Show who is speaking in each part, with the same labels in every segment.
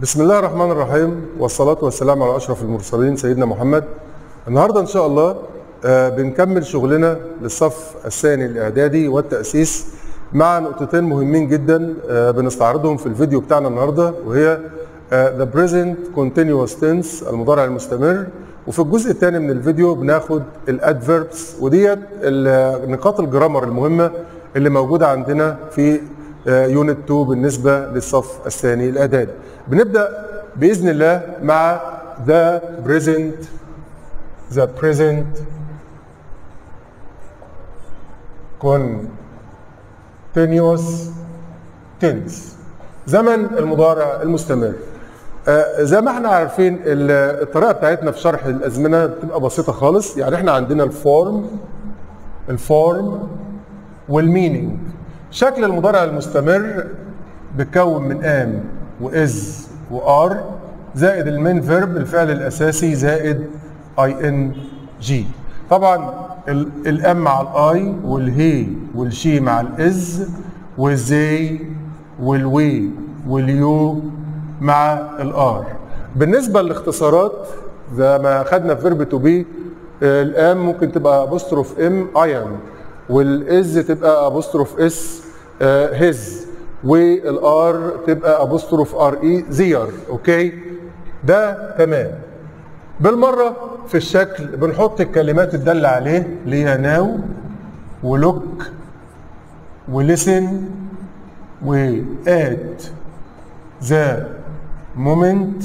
Speaker 1: بسم الله الرحمن الرحيم والصلاة والسلام على أشرف المرسلين سيدنا محمد النهاردة إن شاء الله آه، بنكمل شغلنا للصف الثاني الإعدادي والتأسيس مع نقطتين مهمين جدا آه، بنستعرضهم في الفيديو بتاعنا النهاردة وهي آه، the present continuous tense المضارع المستمر وفي الجزء الثاني من الفيديو بناخد الادفيربس وديت ال- نقاط الجرامر المهمة اللي موجودة عندنا في يونت 2 بالنسبة للصف الثاني الإعدادي بنبدأ بإذن الله مع the present the present continuous tense زمن المضارع المستمر آه، زي ما احنا عارفين ال- الطريقه بتاعتنا في شرح الازمنه بتبقى بسيطه خالص يعني احنا عندنا الفورم الفورم والمينينج شكل المضارع المستمر بيتكون من ام واز وار زائد المين فيرب الفعل الاساسي زائد اي ان جي طبعا ال- الام مع الاي والهي والشي مع الاز والزي والوي واليو مع الار بالنسبه للاختصارات زي ما خدنا في فيرب تو بي الام ممكن تبقى ابوستروف ام اي ام والاز تبقى ابوستروف اس هيز والار تبقى ابوستروف ار اي زير اوكي ده تمام بالمره في الشكل بنحط الكلمات الداله عليه اللي هي ناو ولوك ولسن وات ذا مومنت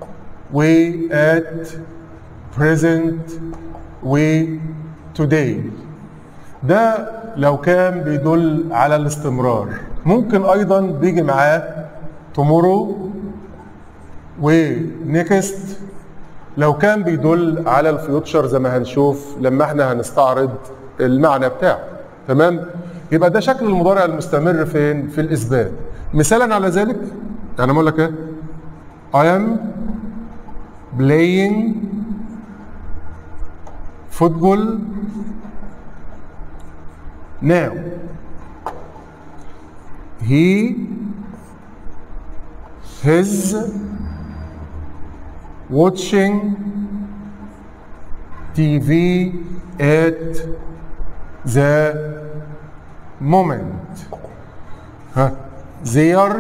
Speaker 1: وات present و today ده لو كان بيدل على الاستمرار ممكن ايضا بيجي معاه tomorrow و next لو كان بيدل على الفيوتشر زي ما هنشوف لما احنا هنستعرض المعنى بتاعه تمام يبقى ده شكل المضارع المستمر فين في الاثبات مثالا على ذلك يعني اقول لك ايه I am playing football now he is watching TV at the moment huh? they are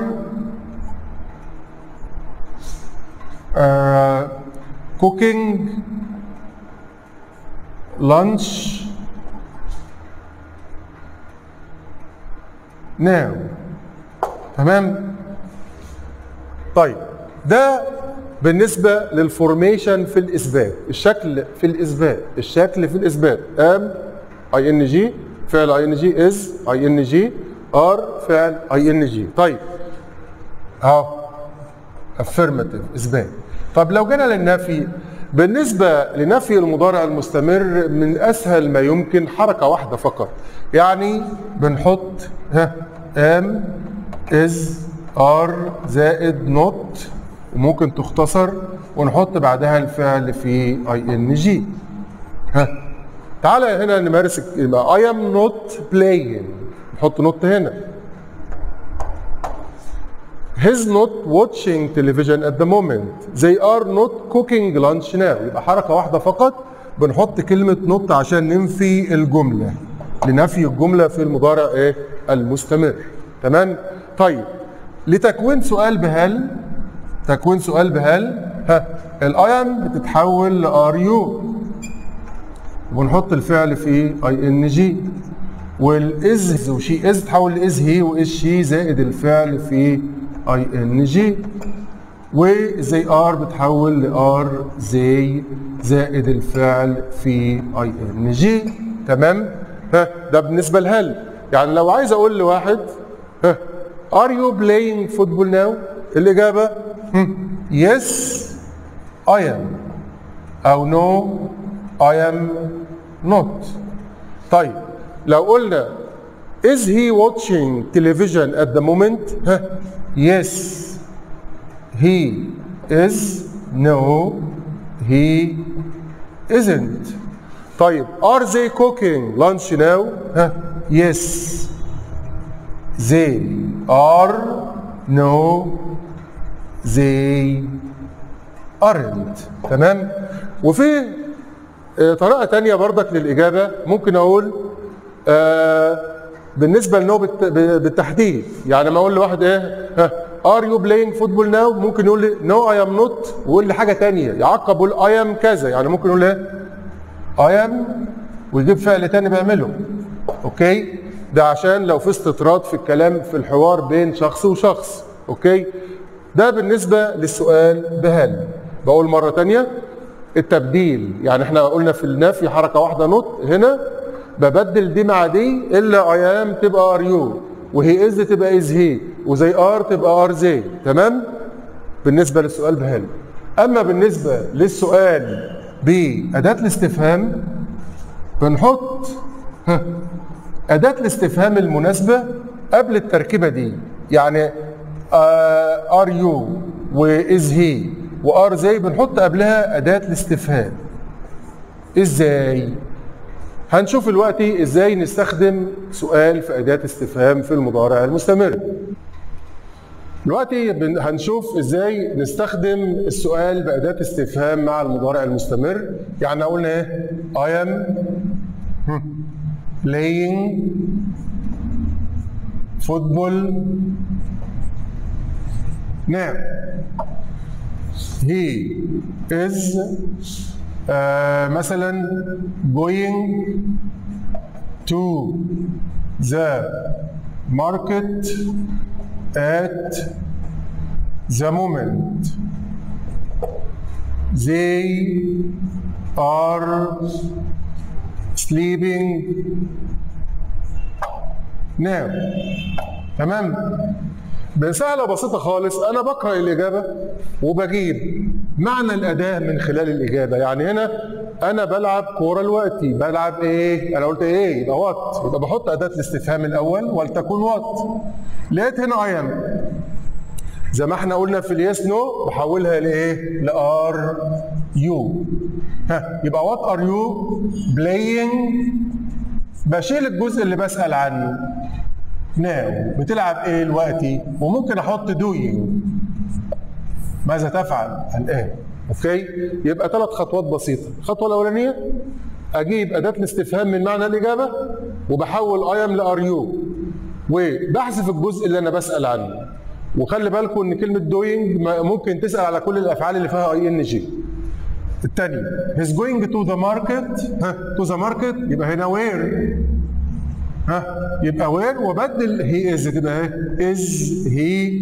Speaker 1: uh, cooking lunch now تمام طيب ده بالنسبة للفورميشن في الإثبات الشكل في الإثبات الشكل في الإثبات ام اي ان جي فعل اي ان جي از اي ان جي ار فعل اي ان جي طيب اهو افيرماتيف اثبات طب لو جينا للنفي بالنسبة لنفي المضارع المستمر من أسهل ما يمكن حركة واحدة فقط يعني بنحط ها ام از ار زائد نوت وممكن تختصر ونحط بعدها الفعل في اي ان جي ها تعالى هنا نمارس يبقى اي ام نوت بلاينج نحط نوت هنا He's not watching television at the moment. They are not cooking lunch now. يبقى حركة واحدة فقط بنحط كلمة نوت عشان ننفي الجملة. لنفي الجملة في المضارع ايه؟ المستمر. تمام؟ طيب لتكوين سؤال بهل تكوين سؤال بهل ها الاي ام بتتحول لار يو ونحط الفعل في اي ان جي والاز وشي از تحول لاز هي واز شي زائد الفعل في اي ان جي وزي ار بتحول لار زي زائد الفعل في اي ان جي تمام ها ده بالنسبه لهل يعني لو عايز اقول لواحد ها ار يو بلاينج فوتبول ناو الاجابه يس اي ام او نو اي ام نوت طيب لو قلنا is he watching television at the moment ها yes he is no he isn't طيب are they cooking lunch now ها yes they are no they aren't تمام وفي آه، طريقة تانية برضك للإجابة ممكن أقول آه بالنسبة لنو بالت- ب- بالتحديد يعني ما أقول لواحد إيه ها ار يو بلاينج فوتبول ناو ممكن يقول لي نو اي ام نوت ويقول لي حاجة تانية يعقب يقول اي ام كذا يعني ممكن يقول ايه اي ام ويجيب فعل تاني بيعمله اوكي ده عشان لو في استطراد في الكلام في الحوار بين شخص وشخص اوكي ده بالنسبة للسؤال بهل بقول مرة تانية التبديل يعني احنا قلنا في النفي حركة واحدة نوت هنا ببدل دي مع دي الا اي ام تبقى ار يو وهي از تبقى از هي وزي ار تبقى ار زي تمام بالنسبة للسؤال بهل اما بالنسبة للسؤال بأداة الاستفهام بنحط ها، أداة الاستفهام المناسبة قبل التركيبة دي يعني ار يو وإز هي وار زي بنحط قبلها أداة الاستفهام ازاي؟ هنشوف دلوقتي ازاي نستخدم سؤال في أداة استفهام في المضارع المستمر دلوقتي بن- هنشوف ازاي نستخدم السؤال بأداة استفهام مع المضارع المستمر يعني قلنا ايه I am playing football now he is آه مثلا going to the market at the moment they are sleeping now تمام بسهلة بسيطة خالص أنا بقرأ الإجابة وبجيب معنى الأداة من خلال الإجابة يعني هنا أنا بلعب كورة دلوقتي بلعب إيه؟ أنا قلت إيه؟ يبقى وات يبقى بحط أداة الاستفهام الأول ولتكن وات لقيت هنا أي أم زي ما احنا قلنا في اليس نو بحولها لايه؟ لار يو ها يبقى وات ار يو بلاينج بشيل الجزء اللي بسأل عنه ناو بتلعب ايه دلوقتي وممكن احط دوينج ماذا تفعل الان اوكي يبقى ثلاث خطوات بسيطه الخطوه الاولانيه اجيب اداه الاستفهام من معنى الاجابه وبحول اي ام لار يو وبحذف الجزء اللي انا بسال عنه وخلي بالكم ان كلمه دوينج ممكن تسال على كل الافعال اللي فيها اي ان جي الثاني he's going to the market ها to the market يبقى هنا where ها يبقى where وبدل he is تبقى ايه is he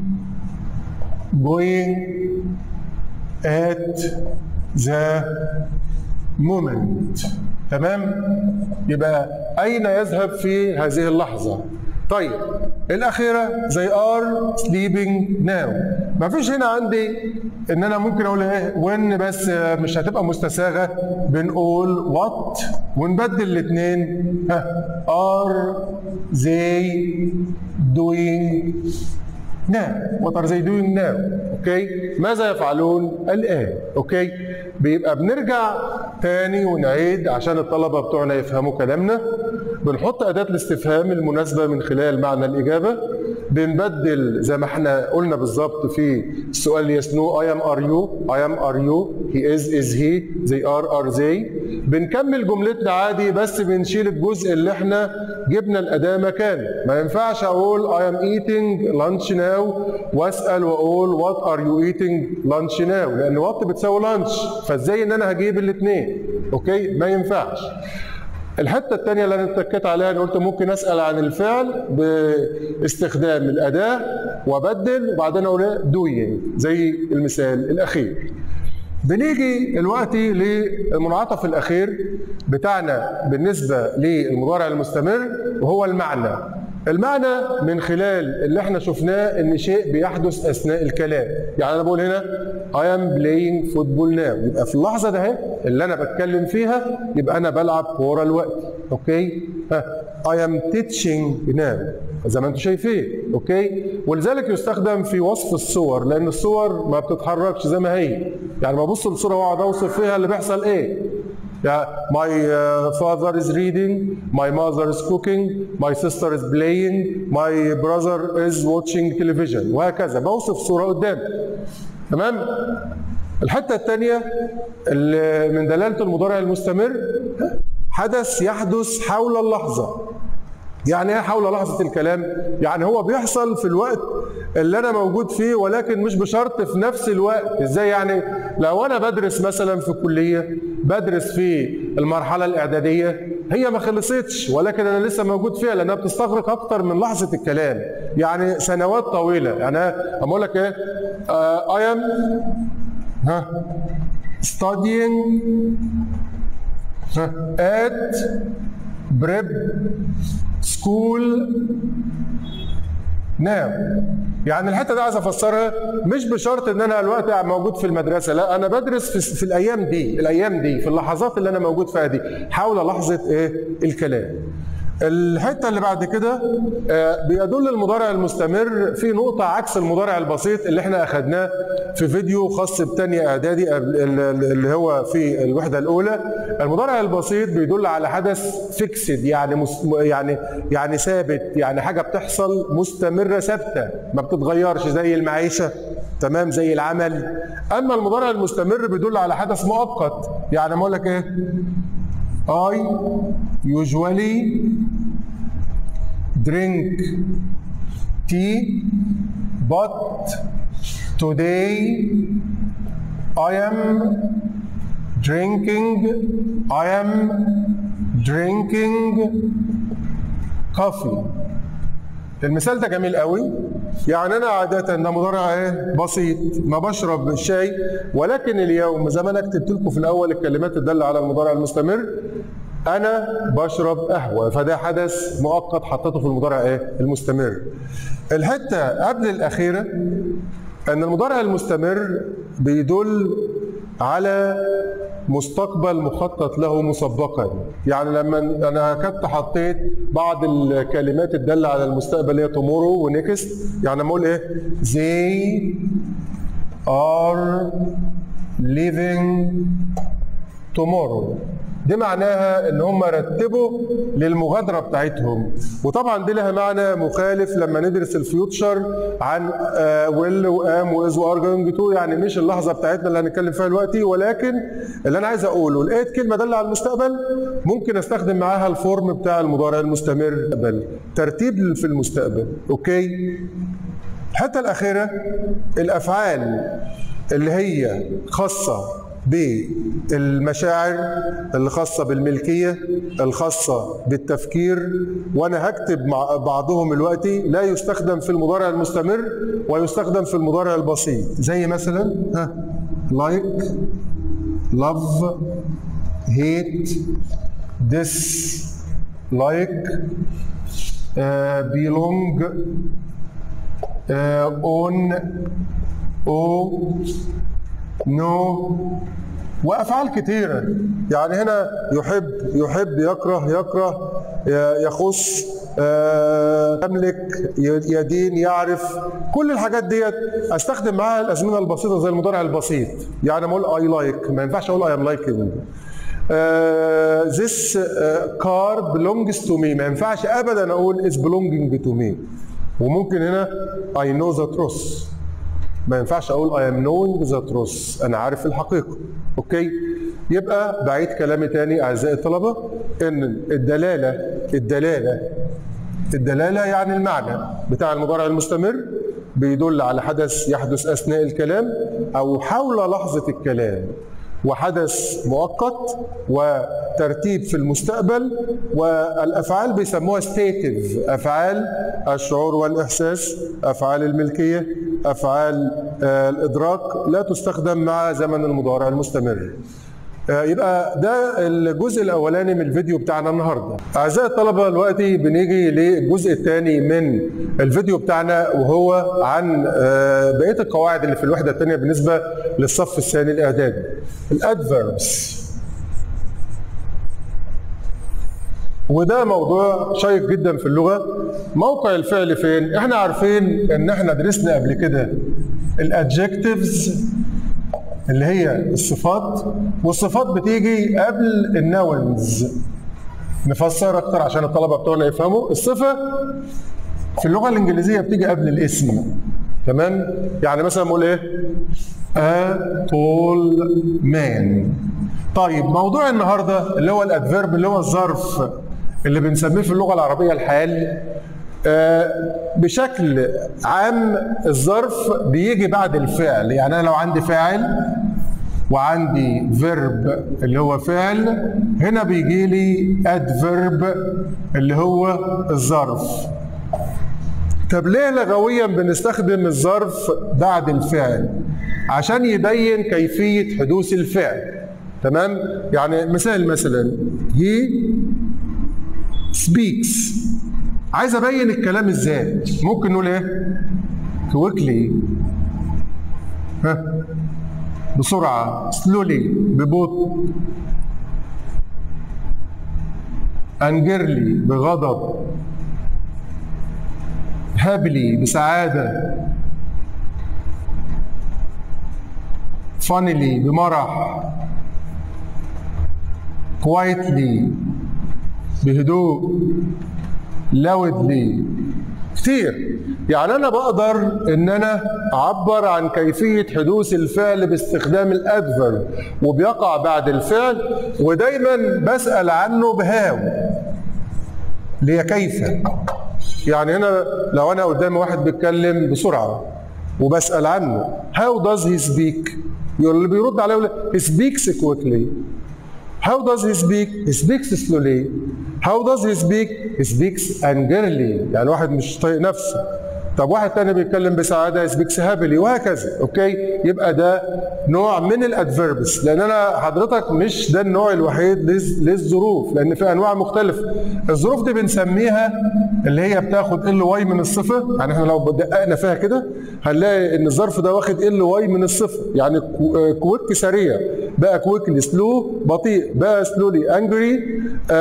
Speaker 1: going at the moment تمام يبقى اين يذهب في هذه اللحظه طيب الاخيره زي ار sleeping now ما فيش هنا عندي ان انا ممكن اقول ايه when بس مش هتبقى مستساغه بنقول what ونبدل الاثنين ها are they doing now what are they doing now اوكي ماذا يفعلون الان اوكي بيبقى بنرجع تاني ونعيد عشان الطلبه بتوعنا يفهموا كلامنا بنحط اداه الاستفهام المناسبه من خلال معنى الاجابه بنبدل زي ما احنا قلنا بالظبط في السؤال يس نو اي ام ار يو اي ام ار يو هي از از هي زي ار ار زي بنكمل جملتنا عادي بس بنشيل الجزء اللي احنا جبنا الاداه مكانه ما ينفعش اقول اي ام ايتنج لانش ناو واسال واقول وات ار يو ايتنج لانش ناو لان وات بتساوي لانش فازاي ان انا هجيب الاثنين اوكي ما ينفعش الحته الثانيه اللي انا اتكيت عليها انا قلت ممكن اسال عن الفعل باستخدام الاداه وابدل وبعدين اقول دوينج زي المثال الاخير بنيجي دلوقتي للمنعطف الاخير بتاعنا بالنسبه للمضارع المستمر وهو المعنى المعنى من خلال اللي احنا شفناه ان شيء بيحدث اثناء الكلام يعني انا بقول هنا I am playing football now يبقى في اللحظه ده اهي اللي انا بتكلم فيها يبقى انا بلعب كوره الوقت اوكي ها I am teaching now زي ما انتم شايفين اوكي ولذلك يستخدم في وصف الصور لان الصور ما بتتحركش زي ما هي يعني ببص للصوره واقعد اوصف فيها اللي بيحصل ايه يعني my uh, father is reading my mother is cooking my sister is playing my brother is watching television وهكذا بوصف صوره قدام تمام الحته الثانيه اللي من دلاله المضارع المستمر حدث يحدث حول اللحظه يعني ايه حول لحظه الكلام يعني هو بيحصل في الوقت اللي انا موجود فيه ولكن مش بشرط في نفس الوقت ازاي يعني لو انا بدرس مثلا في كليه بدرس في المرحله الاعداديه هي ما خلصتش ولكن انا لسه موجود فيها لانها بتستغرق اكتر من لحظه الكلام يعني سنوات طويله يعني انا اقول لك ايه اي ام ها studying ها at prep school now يعني الحته دي عايز افسرها مش بشرط ان انا الوقت موجود في المدرسه لا انا بدرس في, في الايام دي الايام دي في اللحظات اللي انا موجود فيها دي حول لحظه ايه الكلام الحته اللي بعد كده آه، بيدل المضارع المستمر في نقطه عكس المضارع البسيط اللي احنا اخذناه في فيديو خاص بتانية اعدادي قبل- اللي هو في الوحده الاولى المضارع البسيط بيدل على حدث فيكسد يعني مس يعني يعني ثابت يعني حاجه بتحصل مستمره ثابته ما بتتغيرش زي المعيشه تمام زي العمل اما المضارع المستمر بيدل على حدث مؤقت يعني اقول لك ايه I usually drink tea, but today I am drinking, I am drinking coffee. المثال ده جميل قوي يعني انا عاده ده مضارع ايه بسيط ما بشرب شاي ولكن اليوم زي ما انا كتبت لكم في الاول الكلمات الداله على المضارع المستمر انا بشرب قهوه فده حدث مؤقت حطيته في المضارع ايه المستمر الحته قبل الاخيره ان المضارع المستمر بيدل على مستقبل مخطط له مسبقا يعني لما انا كنت حطيت بعض الكلمات الداله على المستقبل اللي هي تومورو ونكست يعني لما اقول ايه they are living tomorrow دي معناها ان هم رتبوا للمغادره بتاعتهم وطبعا دي لها معنى مخالف لما ندرس الفيوتشر عن ويل وام واز وار جوينج تو يعني مش اللحظه بتاعتنا اللي هنتكلم فيها دلوقتي ولكن اللي انا عايز اقوله لقيت كلمه داله على المستقبل ممكن استخدم معاها الفورم بتاع المضارع المستمر بل ترتيب في المستقبل اوكي الحته الاخيره الافعال اللي هي خاصه بالمشاعر اللي خاصه بالملكيه الخاصه بالتفكير وانا هكتب مع بعضهم دلوقتي لا يستخدم في المضارع المستمر ويستخدم في المضارع البسيط زي مثلا ها لايك لاف هيت ديس لايك belong اون او نو وافعال كتيره يعني هنا يحب يحب يكره يكره يخص آه، يملك يدين يعرف كل الحاجات ديت استخدم معاها الازمنه البسيطه زي المضارع البسيط يعني اقول اي لايك ما ينفعش اقول اي ام لايكينج this car belongs to me ما ينفعش ابدا اقول is belonging to me وممكن هنا I know the truth ما ينفعش اقول I am knowing the truth انا عارف الحقيقه اوكي يبقى بعيد كلامي تاني اعزائي الطلبه ان الدلاله الدلاله الدلاله يعني المعنى بتاع المضارع المستمر بيدل على حدث يحدث اثناء الكلام او حول لحظه الكلام وحدث مؤقت وترتيب في المستقبل والافعال بيسموها ستيتيف افعال الشعور والاحساس افعال الملكيه افعال الادراك لا تستخدم مع زمن المضارع المستمر يبقى ده الجزء الاولاني من الفيديو بتاعنا النهارده اعزائي الطلبه دلوقتي بنيجي للجزء الثاني من الفيديو بتاعنا وهو عن بقيه القواعد اللي في الوحده الثانيه بالنسبه للصف الثاني الاعدادي الادفيربس وده موضوع شيق جدا في اللغه موقع الفعل فين احنا عارفين ان احنا درسنا قبل كده الادجكتيفز اللي هي الصفات والصفات بتيجي قبل النونز نفسر اكتر عشان الطلبه بتوعنا يفهموا الصفه في اللغه الانجليزيه بتيجي قبل الاسم تمام يعني مثلا نقول ايه a tall man طيب موضوع النهارده اللي هو الادفيرب اللي هو الظرف اللي بنسميه في اللغه العربيه الحال آه، بشكل عام الظرف بيجي بعد الفعل يعني انا لو عندي فاعل وعندي فيرب اللي هو فعل هنا بيجي لي ادفيرب اللي هو الظرف طب ليه لغويا بنستخدم الظرف بعد الفعل عشان يبين كيفية حدوث الفعل تمام يعني مثال مثلا he speaks عايز ابين الكلام ازاي ممكن نقول ايه quickly ها بسرعة slowly ببطء angrily بغضب happily بسعادة funnily بمرح quietly بهدوء loudly كتير يعني انا بقدر ان انا اعبر عن كيفيه حدوث الفعل باستخدام الادفرب وبيقع بعد الفعل ودايما بسال عنه بهاو اللي هي كيف يعني هنا لو انا قدامي واحد بيتكلم بسرعه وبسال عنه how does he speak يقول اللي بيرد عليه يقول he speaks quickly how does he speak he speaks slowly how does he speak he speaks angrily يعني واحد مش طايق نفسه طب واحد تاني بيتكلم بسعاده سبيكس هابلي وهكذا اوكي يبقى ده نوع من الادفيربس لان انا حضرتك مش ده النوع الوحيد للز- للظروف لان في انواع مختلفه الظروف دي بنسميها اللي هي بتاخد ال واي من الصفه يعني احنا لو دققنا فيها كده هنلاقي ان الظرف ده واخد ال واي من الصفه يعني كو- آه، كويك سريع بقى كويكلي سلو بطيء بقى سلولي انجري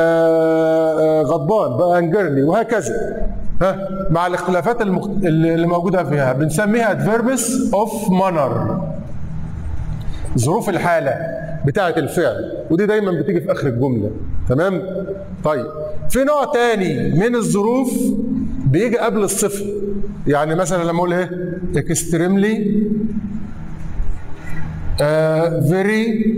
Speaker 1: غضبان بقى انجرلي وهكذا ها مع الاختلافات المخت... اللي موجوده فيها بنسميها ادفيربس اوف مانر ظروف الحاله بتاعه الفعل ودي دايما بتيجي في اخر الجمله تمام طيب في نوع تاني من الظروف بيجي قبل الصفه يعني مثلا لما اقول ايه اكستريملي فيري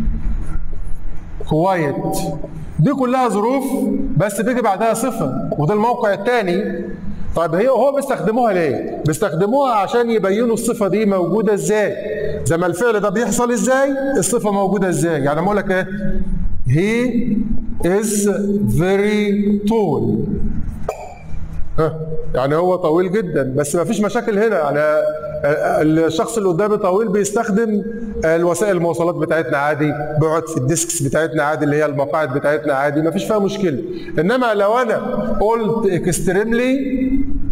Speaker 1: كوايت دي كلها ظروف بس بيجي بعدها صفه وده الموقع الثاني طيب هي هو بيستخدموها ليه؟ بيستخدموها عشان يبينوا الصفه دي موجوده ازاي؟ زي ما الفعل ده بيحصل ازاي؟ الصفه موجوده ازاي؟ يعني اقول لك ايه؟ he is very tall ها، يعني هو طويل جدا بس ما فيش مشاكل هنا يعني آه، الشخص اللي قدامي طويل بيستخدم الوسائل المواصلات بتاعتنا عادي بيقعد في الديسكس بتاعتنا عادي اللي هي المقاعد بتاعتنا عادي ما فيش فيها مشكله انما لو انا قلت اكستريملي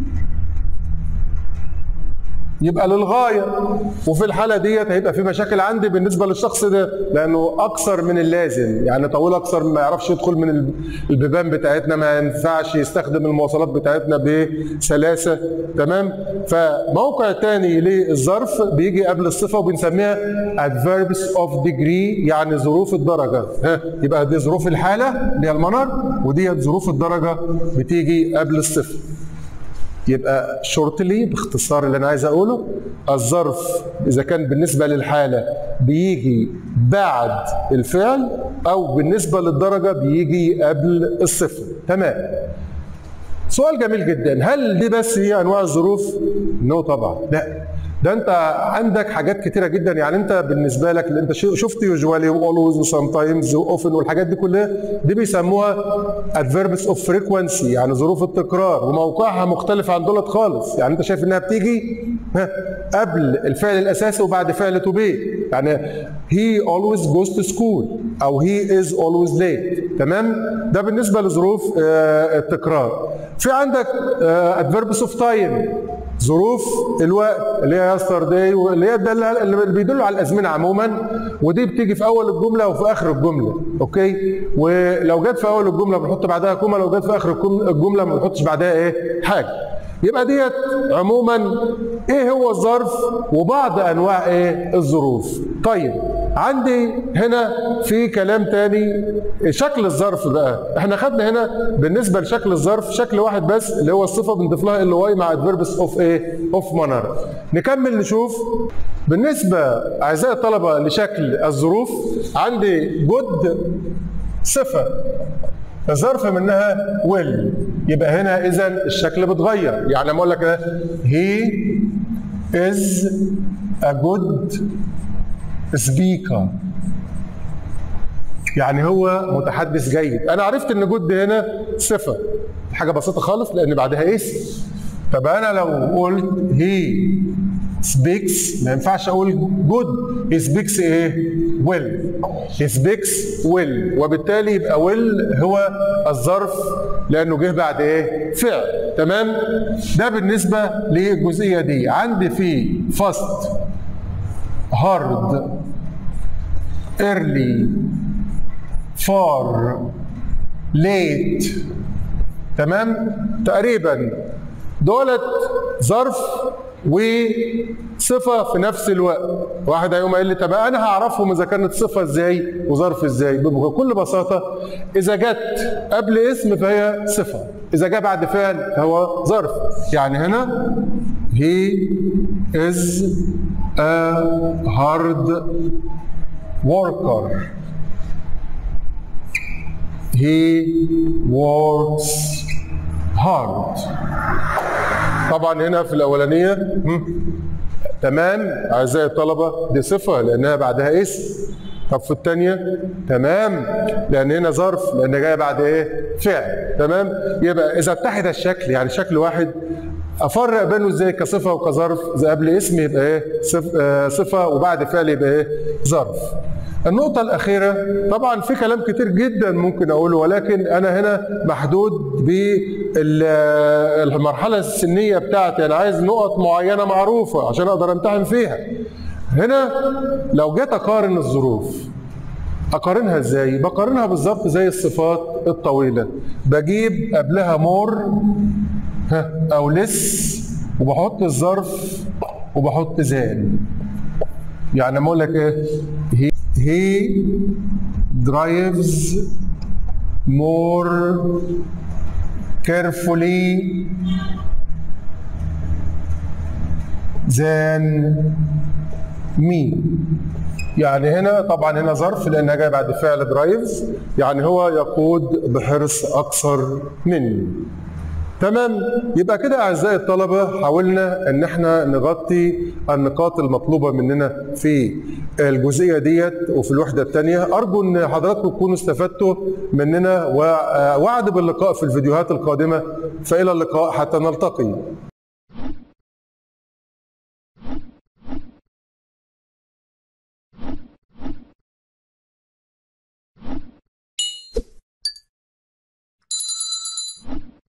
Speaker 1: يبقى للغايه وفي الحاله ديت هيبقى في مشاكل عندي بالنسبه للشخص ده لانه اكثر من اللازم يعني طويل اكثر ما يعرفش يدخل من الب- البيبان بتاعتنا ما ينفعش يستخدم المواصلات بتاعتنا بسلاسه تمام فموقع تاني للظرف بيجي قبل الصفه وبنسميها adverbs of degree يعني ظروف الدرجه ها يبقى دي ظروف الحاله اللي هي المنر وديت ظروف الدرجه بتيجي قبل الصفه يبقى شورتلي باختصار اللي انا عايز اقوله الظرف اذا كان بالنسبه للحاله بيجي بعد الفعل او بالنسبه للدرجه بيجي قبل الصفه تمام سؤال جميل جدا هل دي بس هي انواع الظروف نو طبعا لا ده انت عندك حاجات كتيره جدا يعني انت بالنسبه لك اللي انت شو- شفت يوجوالي واولويز وسام تايمز واوفن والحاجات دي كلها دي بيسموها ادفيربس اوف فريكوانسي يعني ظروف التكرار وموقعها مختلف عن دولت خالص يعني انت شايف انها بتيجي ها، قبل الفعل الاساسي وبعد فعل تو بي يعني he always goes to school او he is always late تمام ده بالنسبه لظروف آه، التكرار في عندك ادفيربس اوف تايم ظروف الوقت اللي هي يسترداي واللي هي الدل- اللي بيدلوا على الازمنه عموما ودي بتيجي في اول الجمله وفي اخر الجمله اوكي ولو جت في اول الجمله بنحط بعدها كوما لو جت في اخر الكم- الجمله ما بنحطش بعدها ايه حاجه يبقى ديت عموما ايه هو الظرف وبعض انواع ايه الظروف طيب عندي هنا في كلام تاني شكل الظرف بقى احنا خدنا هنا بالنسبه لشكل الظرف شكل واحد بس اللي هو الصفه بنضيف لها ال واي مع ادفيربس اوف ايه اوف مانر نكمل نشوف بالنسبه اعزائي الطلبه لشكل الظروف عندي جود صفه الظرف منها will يبقى هنا اذا الشكل بيتغير يعني لما اقول لك he is a good speaker يعني هو متحدث جيد انا عرفت ان جود هنا صفه حاجه بسيطه خالص لان بعدها اسم طب انا لو قلت he speaks ما ينفعش اقول good he speaks ايه will he speaks will وبالتالي يبقى will هو الظرف لانه جه بعد ايه فعل تمام ده بالنسبه للجزئيه دي عندي في fast hard early far late تمام تقريبا دولت ظرف وصفة في نفس الوقت واحد هيقوم قايل لي طب انا هعرفهم اذا كانت صفة ازاي وظرف ازاي بكل بساطة اذا جت قبل اسم فهي صفة اذا جاء بعد فعل فهو ظرف يعني هنا he is a hard worker he works hard طبعا هنا في الاولانيه تمام اعزائي الطلبه دي صفه لانها بعدها اسم طب في الثانيه تمام لان هنا ظرف لان جايه بعد ايه فعل تمام يبقى اذا اتحد الشكل يعني شكل واحد افرق بينه ازاي كصفه وكظرف زي قبل اسم يبقى ايه صفه وبعد فعل يبقى ايه ظرف النقطة الأخيرة طبعا في كلام كتير جدا ممكن أقوله ولكن أنا هنا محدود بالمرحلة السنية بتاعتي أنا عايز نقط معينة معروفة عشان أقدر أمتحن فيها هنا لو جيت أقارن الظروف أقارنها إزاي؟ بقارنها بالظبط زي الصفات الطويلة بجيب قبلها مور أو لس وبحط الظرف وبحط زال يعني لما أقول لك إيه؟ he drives more carefully than me يعني هنا طبعا هنا ظرف لانها جايه بعد فعل درايفز يعني هو يقود بحرص اكثر مني تمام يبقى كده اعزائي الطلبه حاولنا ان احنا نغطي النقاط المطلوبه مننا في الجزئيه ديت وفي الوحده الثانيه ارجو ان حضراتكم تكونوا استفدتوا مننا ووعد باللقاء في الفيديوهات القادمه فالى اللقاء حتى نلتقي